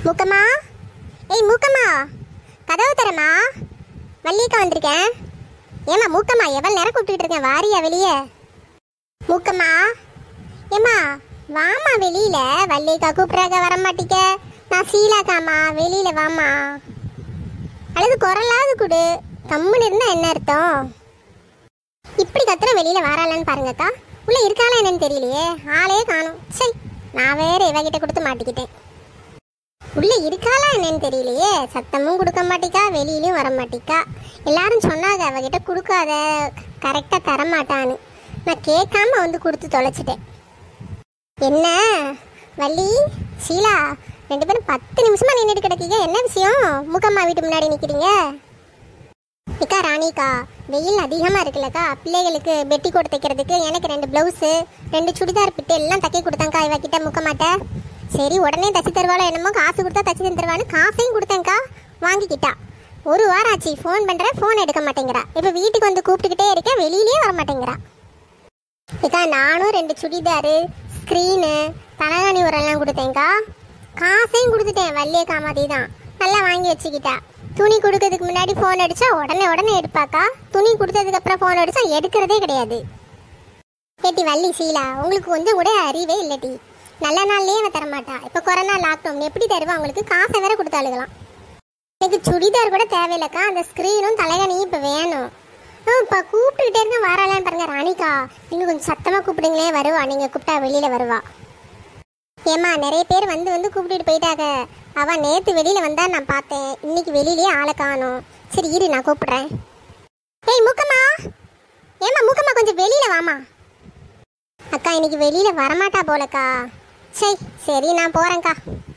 மூக்கம்மா ஏய் மூக்கம்மா கதவு தரமா வள்ளியக்கா வந்திருக்கேன் ஏம்மா மூக்கம்மா எவ்வளோ நேரம் கூப்பிட்டுட்டு இருக்கேன் வாரியா வெளியே மூக்கம்மா ஏம்மா வாம்மா வெளியில வள்ளியக்கா கூப்பிட்றாங்க வர மாட்டிக்க நான் சீலாக்காம்மா வெளியில வாம்மா அல்லது குரலாவது கொடு கம்முன்னு இருந்தா என்ன அர்த்தம் இப்படி கத்துற வெளியில வராளான்னு பாருங்கக்கா உள்ள இருக்காளா என்னன்னு தெரியலையே ஆளே காணும் சரி நான் வேற இவகிட்ட கொடுத்து மாட்டிக்கிட்டேன் உள்ள இருக்காளா என்னன்னு தெரியலையே சத்தமும் கொடுக்க மாட்டிக்கா வெளியிலயும் வர மாட்டிக்கா எல்லாரும் சொன்னாங்க அவகிட்ட கொடுக்காத கரெக்டா தர மாட்டான்னு நான் கேட்காம வந்து கொடுத்து தொலைச்சிட்டேன் என்ன வள்ளி ஷீலா ரெண்டு பேரும் பத்து நிமிஷமா நின்றுட்டு கிடக்கீங்க என்ன விஷயம் மூக்கம்மா வீட்டு முன்னாடி நிக்கிறீங்க அக்கா ராணிக்கா வெயில் அதிகமா இருக்குல்லக்கா பிள்ளைகளுக்கு பெட்டி கோட் தைக்கிறதுக்கு எனக்கு ரெண்டு பிளவுஸு ரெண்டு சுடிதார் பிட்டு எல்லாம் தைக்க கொடுத்தாங்க்கா இவ கிட்ட முக்க மாட்டேன் சரி உடனே தச்சு தருவாளோ என்னமோ காசு கொடுத்தா தச்சு தந்துருவான்னு காசையும் கொடுத்தேங்க்கா வாங்கிக்கிட்டா ஒரு வாரம் ஆச்சு ஃபோன் பண்றேன் ஃபோன் எடுக்க மாட்டேங்கிறா இப்போ வீட்டுக்கு வந்து கூப்பிட்டுக்கிட்டே இருக்கேன் வெளியிலேயே வர மாட்டேங்கிறா அக்கா நானும் ரெண்டு சுடிதாரு ஸ்க்ரீனு தலகாணி உரெல்லாம் கொடுத்தேங்க்கா காசையும் கொடுத்துட்டேன் வள்ளிய காமாதி தான் நல்லா வாங்கி வச்சுக்கிட்டா துணி கொடுக்கறதுக்கு முன்னாடி ஃபோன் அடிச்சா உடனே உடனே எடுப்பாக்கா துணி கொடுத்ததுக்கு அப்புறம் ஃபோன் அடிச்சா எடுக்கிறதே கிடையாது ஏட்டி வள்ளி சீலா உங்களுக்கு கொஞ்சம் கூட அறிவே இல்லட்டி நல்ல நாள்லயே அவன் தரமாட்டா இப்போ கொரோனா லாக்டவுன் எப்படி தருவா அவங்களுக்கு காசை வேற கொடுத்தாளுகலாம் எனக்கு சுடிதார் கூட தேவையில்லக்கா அந்த ஸ்க்ரீனும் தலைகணியும் இப்போ வேணும் இப்போ கூப்பிட்டுக்கிட்டே இருக்க வராளான்னு பாருங்க ராணிகா நீங்கள் கொஞ்சம் சத்தமாக கூப்பிடுங்களே வருவா நீங்கள் கூப்பிட்டா வெளியில் வருவா ஏம்மா நிறைய பேர் வந்து வந்து கூப்பிட்டுட்டு போயிட்டாங்க அவ நேத்து வெளியில வந்தா நான் பார்த்தேன் இன்னைக்கு வெளியிலயே ஆளை காணோம் சரி இரு நான் கூப்பிடுறேன் ஏய் மூக்கம்மா ஏம்மா மூக்கம்மா கொஞ்சம் வெளியில வாமா அக்கா இன்னைக்கு வெளியில வரமாட்டா போலக்கா சரி சரி நான் போறேன்க்கா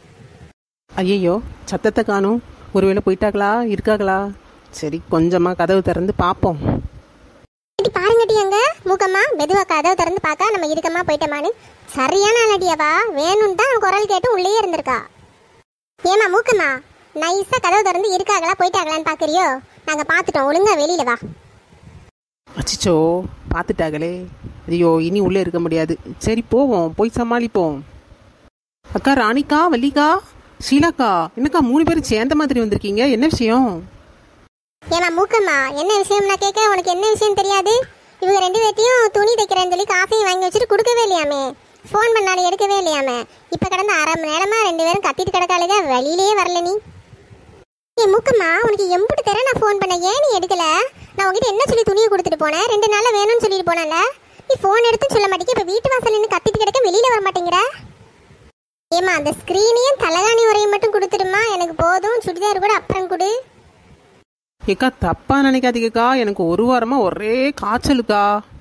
ஐயையோ சத்தத்தை காணும் ஒருவேளை போயிட்டாங்களா இருக்காங்களா சரி கொஞ்சமாக கதவு திறந்து பார்ப்போம் இடி பாருங்கடி அங்க மூக்கம்மா மெதுவா கதவை திறந்து பார்க்க நம்ம இருக்கமா போயிட்டோமான்னு சரியான அலடியாவா வேணும்னு தான் குரல் கேட்டு உள்ளேயே இருந்திருக்கா ஏமா மூக்கம்மா நைஸா கதவு திறந்து இருக்காங்களா போயிட்டாங்களான்னு பாக்குறியோ நாங்க பார்த்துட்டோம் ஒழுங்கா வெளியில வா அச்சிச்சோ பார்த்துட்டாங்களே ஐயோ இனி உள்ளே இருக்க முடியாது சரி போவோம் போய் சமாளிப்போம் அக்கா ராணிக்கா வள்ளிக்கா ஷீலாக்கா என்னக்கா மூணு பேரும் சேர்ந்த மாதிரி வந்திருக்கீங்க என்ன விஷயம் ஏமா மூக்கம்மா என்ன விஷயம்னா கேட்க உனக்கு என்ன விஷயம் தெரியாது இவங்க ரெண்டு பேர்த்தையும் துணி தைக்கிறேன்னு சொல்லி காசையும் வாங்கி வச்சுட்டு கொடுக்கவே இல்லையாமே ஃபோன் பண்ணாலும் எடுக்கவே இல்லையாமே இப்போ கடந்த அரை மணி நேரமா ரெண்டு பேரும் கத்திட்டு கிடக்காளுங்க வெளியிலேயே வரல நீ ஏ மூக்கம்மா உனக்கு எம்புட்டு தர நான் ஃபோன் பண்ண ஏன் நீ எடுக்கல நான் உங்ககிட்ட என்ன சொல்லி துணியை கொடுத்துட்டு போனேன் ரெண்டு நாள்ல வேணும்னு சொல்லிட்டு போனேன்ல நீ ஃபோன் எடுத்து சொல்ல மாட்டேங்க இப்போ வீட்டு வாசல் நின்று கத்திட்டு கிடக்க வெளியில வர மாட்டேங்கிற ஏமா அந்த ஸ்க்ரீனையும் தலகாணி உரையும் மட்டும் கொடுத்துடுமா எனக்கு போதும் சுடிதார் கூட அப்புறம் கொடு ஏக்கா தப்பா நினைக்காதீங்கக்கா எனக்கு ஒரு வாரமா ஒரே காய்ச்சலுக்கா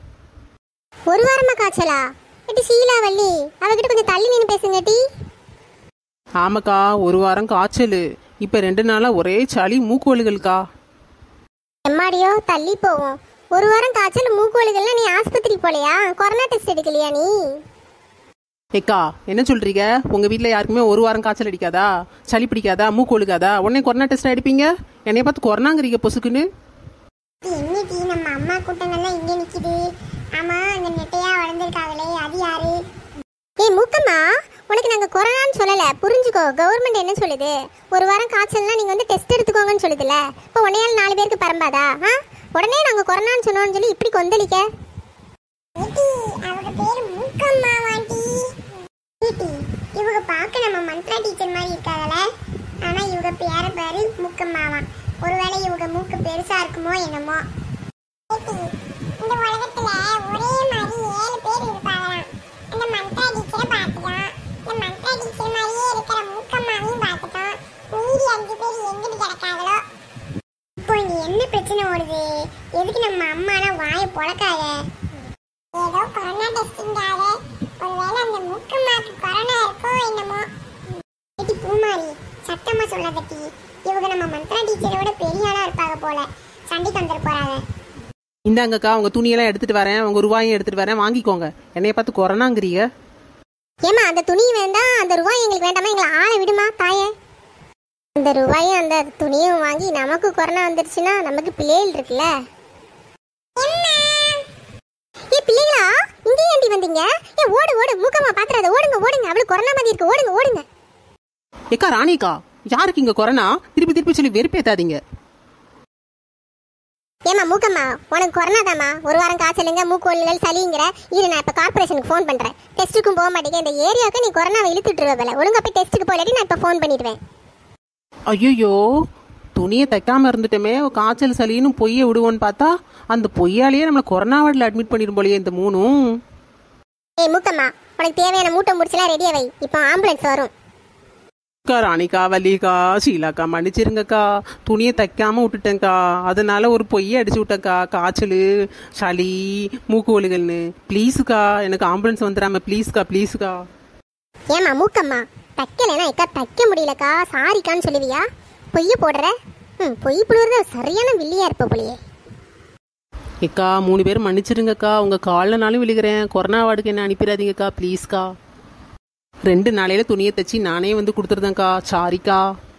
ஒரு வாரமா காய்ச்சலா எட்டி சீலா வள்ளி அவகிட்ட கொஞ்சம் தள்ளி நின்று பேசுங்க டி ஆமாக்கா ஒரு வாரம் காய்ச்சல் இப்போ ரெண்டு நாளாக ஒரே சளி மூக்குவலுகள்க்கா எம்மாடியோ தள்ளி போவோம் ஒரு வாரம் காய்ச்சல் மூக்கு வலிகள்லாம் நீ ஆஸ்பத்திரி போலையா கொரோனா டெஸ்ட் எடுக்கலையா நீ ஏக்கா என்ன சொல்றீங்க உங்க வீட்ல யாருக்குமே ஒரு வாரம் காய்ச்சல் அடிக்காதா சளி பிடிக்காதா மூக்கு ஒழுகாதா உடனே கொரோனா டெஸ்ட் எடுப்பீங்க என்னைய பார்த்து கொரோனாங்கிறீங்க பொசுக்குன்னு இன்னைக்கு நம்ம அம்மா கூட்டங்கள்லாம் இங்கே நிக்குது ஆமா அந்த நெட்டையா வளர்ந்துருக்காங்களே அது யாரு ஏய் மூக்கம்மா உனக்கு நாங்க கொரோனான்னு சொல்லல புரிஞ்சுக்கோ கவர்மெண்ட் என்ன சொல்லுது ஒரு வாரம் காய்ச்சல்னா நீங்க வந்து டெஸ்ட் எடுத்துக்கோங்கன்னு சொல்லுதுல இப்போ உன்னையால் நாலு பேருக்கு பரம்பாதா ஆ உடனே நாங்க கொரோனான்னு சொன்னோம்னு சொல்லி இப்படி கொந்தளிக்க அவங்க பேரு மூக்கம்மா வாண்டி இவங்க பார்க்க நம்ம மந்த்ரா டீச்சர் மாதிரி இருக்காங்கல்ல ஆனா இவங்க பேர பேரு மூக்கம்மாவா ஒருவேளை இவங்க மூக்கு பெருசா இருக்குமோ என்னமோ இந்த உலகத்துல ஒரே மாதிரி ஏழு பேர் இருப்பாங்களாம் அந்த மந்த்ரா டீச்சரை பார்த்துட்டோம் இந்த மந்த்ரா டீச்சர் மாதிரியே இருக்கிற மூக்கம்மாவையும் பார்த்துட்டோம் மீதி அஞ்சு பேர் எங்கிட்டு கிடக்காங்களோ இப்போ இங்க என்ன பிரச்சனை ஓடுது எதுக்கு நம்ம அம்மானா வாயை பொழக்காத ஏதோ கொரோனா டெஸ்டிங்காக ஒருவேளை அந்த மூக்கம்மாக்கு கொரோனா இருக்கோ என்னமோ ஏடி பூமாரி சத்தமா சொல்லாதட்டி இவங்க நம்ம மந்த்ரா டீச்சரோட பெரிய ஆளா இருப்பாங்க போல சண்டைக்கு வந்துட்டு போறாங்க இந்தாங்கக்கா உங்க துணியெல்லாம் எடுத்துட்டு வரேன் உங்க ரூபாயும் எடுத்துட்டு வரேன் வாங்கிக்கோங்க என்னைய பார்த்து கொரோனாங்கிறீங்க ஏமா அந்த துணி வேண்டாம் அந்த ரூபாய் எங்களுக்கு வேண்டாமா எங்களை ஆளை விடுமா தாயே அந்த ரூபாயும் அந்த துணியும் வாங்கி நமக்கு கொரோனா வந்துருச்சுன்னா நமக்கு பிள்ளைகள் இருக்குல்ல ஏ பிள்ளைகளா இங்க ஏண்டி வந்தீங்க ஏ ஓடு ஓடு மூக்கம்மா பாத்துறாத ஓடுங்க ஓடுங்க அவளுக்கு கொரோனா மாதிரி இருக்கு ஓடுங்க ஓடுங்க ஏக்கா ராணிக்கா யாருக்கு இங்க கொரோனா திருப்பி திருப்பி சொல்லி வெறுப்பேத்தாதீங்க ஏமா மூக்கம்மா உனக்கு கொரோனா தாம்மா ஒரு வாரம் காய்ச்சலுங்க மூக்கோல்கள் சளிங்கிற இரு நான் இப்போ கார்பரேஷனுக்கு ஃபோன் பண்ணுறேன் டெஸ்ட்டுக்கும் போக மாட்டேங்க இந்த ஏரியாவுக்கு நீ கொரோனாவை இழுத்துட்டு போல ஒழுங்கா போய் டெஸ்ட்டுக்கு போயிலாட்டி நான் இப்போ ஃபோன் பண்ணிடுவேன் ஐயோ துணியை தைக்காம இருந்துட்டோமே காய்ச்சல் சளின்னு பொய்யை விடுவோன்னு பார்த்தா அந்த பொய்யாலேயே நம்மளை கொரோனா வார்டில் அட்மிட் பண்ணிடும் போலயே இந்த மூணும் ஏய் மூக்கம்மா உனக்கு தேவையான மூட்டை முடிச்செல்லாம் ரெடியா வை இப்போ ஆம்புலன்ஸ் வரும் அக்கா ராணிக்கா வள்ளிக்கா ஷீலாக்கா மன்னிச்சிருங்கக்கா துணியை தைக்காம விட்டுட்டேன்க்கா அதனால ஒரு பொய்யை அடிச்சு விட்டேன்க்கா காய்ச்சல் சளி மூக்கு ஒழுகல்னு ப்ளீஸுக்கா எனக்கு ஆம்புலன்ஸ் வந்துடாம ப்ளீஸ்க்கா ப்ளீஸுக்கா ஏமா மூக்கம்மா தைக்கலைன்னா எக்கா தைக்க முடியலக்கா சாரிக்கான்னு சொல்லுவியா பொய்ய போடுற ம் பொய் புழுவுறது சரியான வில்லியா இருப்ப போலியே ஏக்கா மூணு பேர் மன்னிச்சிருங்கக்கா உங்க காலில்னாலும் விழுகிறேன் கொரோனா வார்டுக்கு என்ன அனுப்பிடாதீங்கக்கா ப்ளீஸ்க்கா ரெண்டு நாளையில துணியை தைச்சி நானே வந்து கொடுத்துருந்தேன்க்கா சாரிக்கா